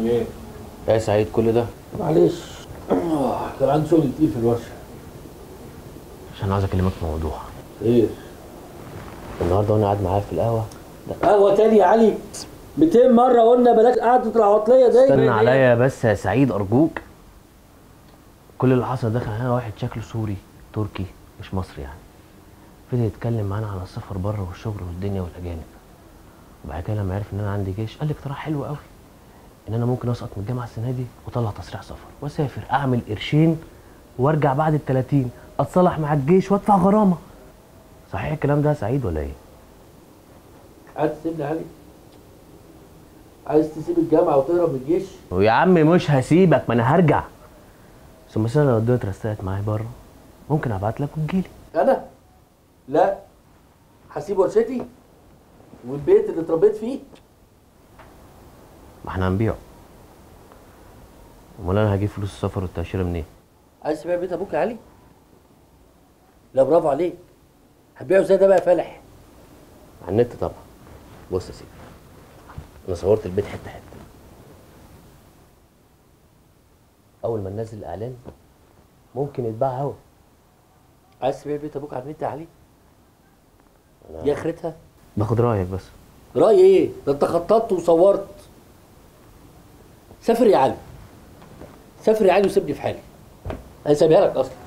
ايه يا سعيد كل ده معلش آه، كان عندي شغل كتير في الورشه عشان عاوز اكلمك في موضوع ايه النهارده وانا قاعد معايا في القهوه قهوه تاني يا علي 200 مره قلنا بلاش قعده العواطليه دي استنى عليا بس يا سعيد ارجوك كل اللي حصل دخل هنا واحد شكله سوري تركي مش مصري يعني فضل يتكلم معانا على السفر بره والشغل والدنيا والاجانب وبعد كده لما عرف ان انا عندي جيش قال لي اقتراح حلو قوي ان انا ممكن اسقط من الجامعه السنه دي واطلع تصريح سفر واسافر اعمل قرشين وارجع بعد ال 30 اتصالح مع الجيش وادفع غرامه صحيح الكلام ده يا سعيد ولا ايه؟ عايز تسيبني يا علي عايز تسيب الجامعه وتهرب من الجيش ويا عم مش هسيبك ما انا هرجع ثم مثلا لو الدنيا اترستقت معايا بره ممكن ابعت لك وتجيلي انا لا هسيب ورشتي والبيت اللي اتربيت فيه ما احنا هنبيعه امال انا هجيب فلوس السفر والتاشيره منين؟ عايز تبيع بيت ابوك يا علي لا برافو عليك هتبيعه ازاي ده بقى يا فالح على النت طبعا بص يا سيدي انا صورت البيت حته حته اول ما ننزل الاعلان ممكن يتباع هوا عايز تبيع بيت ابوك على النت يا علي دي اخرتها باخد رايك بس راي ايه ده انت خططت وصورت سافر يا علي سافر يا علي وسيبني في حالي انا سايبها لك اصلا